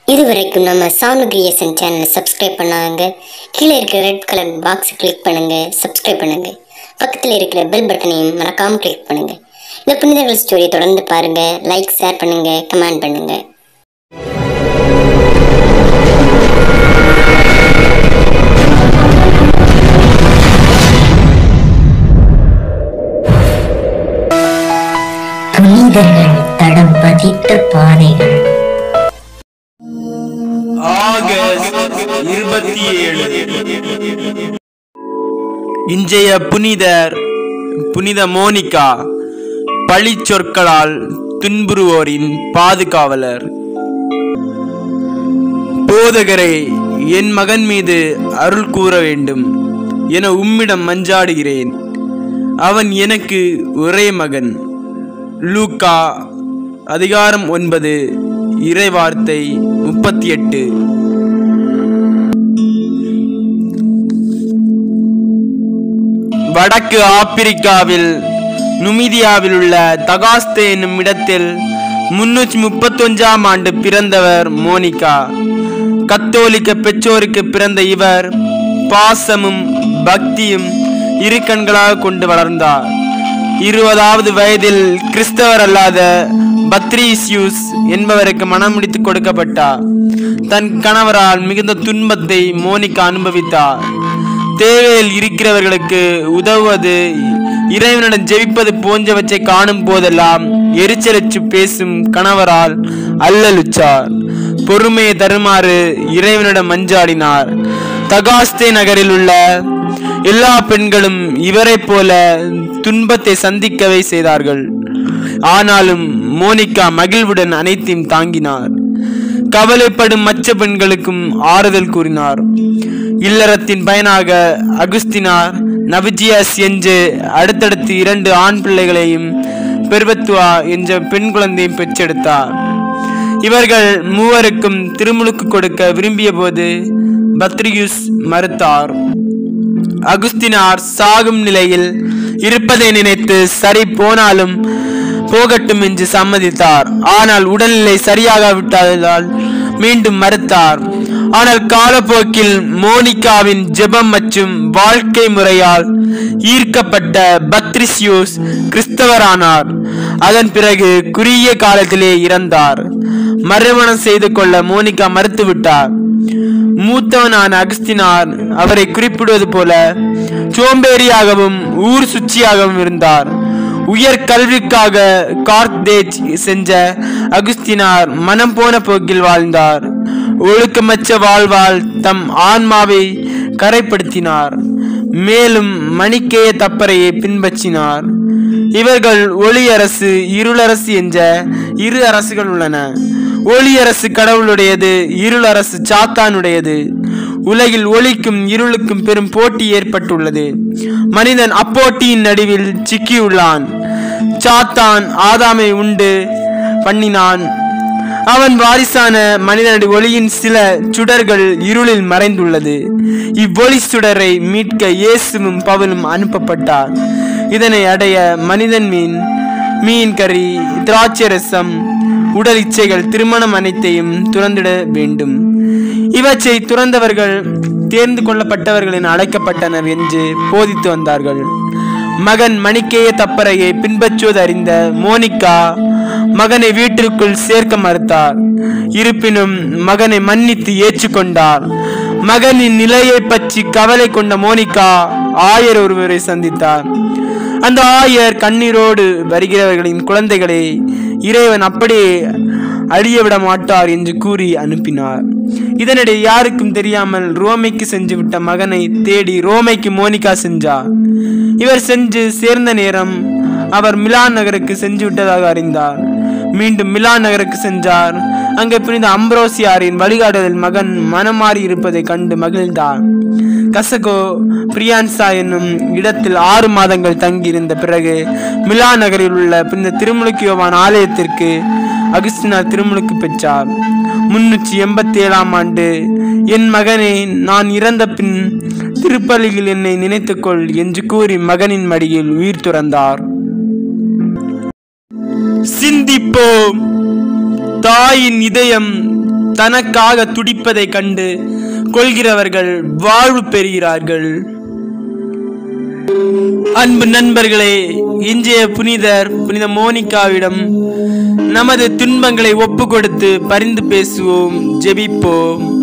இதுவரைக்கும் நம்ம சானு கிரியேஷன் சேனலை சப்ஸ்கிரைப் பண்ணாங்க கீழே இருக்கிற ரெட் கலர் பாக்ஸ் கிளிக் பண்ணுங்க சப்ஸ்கிரைப் பண்ணுங்க பக்கத்தில் இருக்கிற பெல் பட்டனையும் மறக்காம கிளிக் பண்ணுங்க இந்த புனிதர்கள் ஸ்டோரியை தொடர்ந்து பாருங்க லைக் ஷேர் பண்ணுங்க கமெண்ட் பண்ணுங்க புனிதர்கள் தடம் பதித்த பாதைகள் ஆகஸ்ட் இருபத்தி ஏழு இன்றைய புனிதர் புனித மோனிகா பழிச் சொற்களால் துன்புறுவோரின் பாதுகாவலர் போதகரே என் மகன் மீது அருள் கூற வேண்டும் என உம்மிடம் மஞ்சாடுகிறேன் அவன் எனக்கு ஒரே மகன் லூக்கா அதிகாரம் ஒன்பது இறைவார்த்தை முப்பத்தி எட்டு வடக்கு ஆப்பிரிக்காவில் நுமிதியாவில் உள்ள தகாஸ்தே என்னும் இடத்தில் முன்னூற்றி முப்பத்தொஞ்சாம் ஆண்டு பிறந்தவர் மோனிகா கத்தோலிக்க பெற்றோருக்கு பிறந்த இவர் பாசமும் பக்தியும் இரு கண்களாக கொண்டு வளர்ந்தார் இருபதாவது வயதில் கிறிஸ்தவர் அல்லாத பத்ரீசியூஸ் என்பவருக்கு மனம் முடித்து கொடுக்கப்பட்டார் தன் கணவரால் மிகுந்த துன்பத்தை மோனிகா அனுபவித்தார் தேவையில் இருக்கிறவர்களுக்கு உதவுவது இறைவனிடம் ஜெபிப்பது போன்றவற்றை காணும் போதெல்லாம் எரிச்சலச்சு பேசும் கணவரால் அல்லலுச்சார் பொறுமையை தருமாறு இறைவனிடம் மஞ்சாடினார் தகாஸ்தே நகரில் உள்ள எல்லா பெண்களும் இவரைப் போல துன்பத்தை சந்திக்கவே செய்தார்கள் ஆனாலும் மோனிகா மகிழ்வுடன் அனைத்தையும் தாங்கினார் கவலைப்படும் மற்ற பெண்களுக்கும் ஆறுதல் கூறினார் இல்லறத்தின் பயனாக அகுஸ்தினார் நவிஜியஸ் என்று அடுத்தடுத்து இரண்டு ஆண் பிள்ளைகளையும் பெர்வத்துவா என்ற பெண் குழந்தையும் பெற்றெடுத்தார் இவர்கள் மூவருக்கும் திருமுழுக்கு கொடுக்க விரும்பிய போது பத்ரியுஸ் மறுத்தார் அகுஸ்தினார் சாகும் நிலையில் இருப்பதை நினைத்து சரி போனாலும் போகட்டும் என்று சம்மதித்தார் ஆனால் உடல்நிலை சரியாகாவிட்டதால் மீண்டும் மறுத்தார் ஆனால் காலப்போக்கில் மோனிகாவின் ஜெபம் மற்றும் வாழ்க்கை முறையால் ஈர்க்கப்பட்ட பத்ரிசியோஸ் கிறிஸ்தவரானார் அதன் பிறகு குறுகிய காலத்திலே இறந்தார் மறுமணம் செய்து கொள்ள மோனிகா மறுத்துவிட்டார் மூத்தவனான அகஸ்தினார் அவரை குறிப்பிடுவது போல சோம்பேறியாகவும் ஊர் சுச்சியாகவும் இருந்தார் உயர் கல்விக்காக கார்த்தேஜ் சென்ற அகுஸ்தினார் மனம் போன போக்கில் வாழ்ந்தார் ஒழுக்கமற்ற வாழ்வால் தம் ஆன்மாவை கரைப்படுத்தினார் மேலும் மணிக்கேய தப்பறையை பின்பற்றினார் இவர்கள் ஒளியரசு இருளரசு என்ற இரு அரசுகள் உள்ளன ஒளியரசு கடவுளுடையது இருளரசு சாத்தானுடையது உலகில் ஒளிக்கும் இருளுக்கும் பெரும் போட்டி ஏற்பட்டுள்ளது மனிதன் அப்போட்டியின் நடுவில் சிக்கியுள்ளான் சாத்தான் ஆதாமை உண்டு பண்ணினான் அவன் வாரிசான மனிதனுடைய ஒளியின் சில சுடர்கள் இருளில் மறைந்துள்ளது இவ்வொளி சுடரை மீட்க இயேசுவும் பவுலும் அனுப்பப்பட்டார் இதனை அடைய மனிதன் மீன் மீன் கறி திராட்சரசம் உடல் இச்சைகள் திருமணம் அனைத்தையும் துறந்திட வேண்டும் இவற்றை துறந்தவர்கள் தேர்ந்து கொள்ளப்பட்டவர்கள் என அழைக்கப்பட்டனர் என்று போதித்து வந்தார்கள் மகன் மணிக்கேய தப்பறையை பின்பற்றுவது அறிந்த மோனிகா மகனை வீட்டிற்குள் சேர்க்க மறுத்தார் இருப்பினும் மகனை மன்னித்து ஏற்றுக்கொண்டார் மகனின் நிலையை பற்றி கவலை கொண்ட மோனிகா ஆயர் ஒருவரை சந்தித்தார் அந்த ஆயர் கண்ணீரோடு வருகிறவர்களின் குழந்தைகளை இறைவன் அப்படியே அழிய விட மாட்டார் என்று கூறி அனுப்பினார் இதனிடையே யாருக்கும் தெரியாமல் ரோமைக்கு சென்று விட்ட மகனை தேடி ரோமைக்கு மோனிகா சென்றார் இவர் சென்று சேர்ந்த நேரம் அவர் மிலான் நகருக்கு சென்று விட்டதாக அறிந்தார் மீண்டும் மிலான் நகருக்கு சென்றார் அங்கே புனித அம்ப்ரோசியாரின் வழிகாட்டுதல் மகன் மனம் மாறி இருப்பதை கண்டு மகிழ்ந்தார் கசகோ பிரியான்சா என்னும் இடத்தில் ஆறு மாதங்கள் தங்கியிருந்த பிறகு மிலா நகரில் உள்ள புனித திருமுழுக்கியோவான் ஆலயத்திற்கு அகஸ்டினார் திருமுழுக்கு பெற்றார் முன்னூற்றி எண்பத்தி ஏழாம் ஆண்டு என் மகனே நான் இறந்த பின் திருப்பலியில் என்னை நினைத்துக்கொள் என்று கூறி மகனின் மடியில் உயிர் துறந்தார் சிந்திப்போம் தாயின் இதயம் தனக்காக துடிப்பதைக் கண்டு கொள்கிறவர்கள் வாழ்வு பெறுகிறார்கள் அன்பு நண்பர்களே இன்றைய புனிதர் புனித மோனிகாவிடம் நமது துன்பங்களை ஒப்பு கொடுத்து பரிந்து பேசுவோம் ஜெபிப்போம்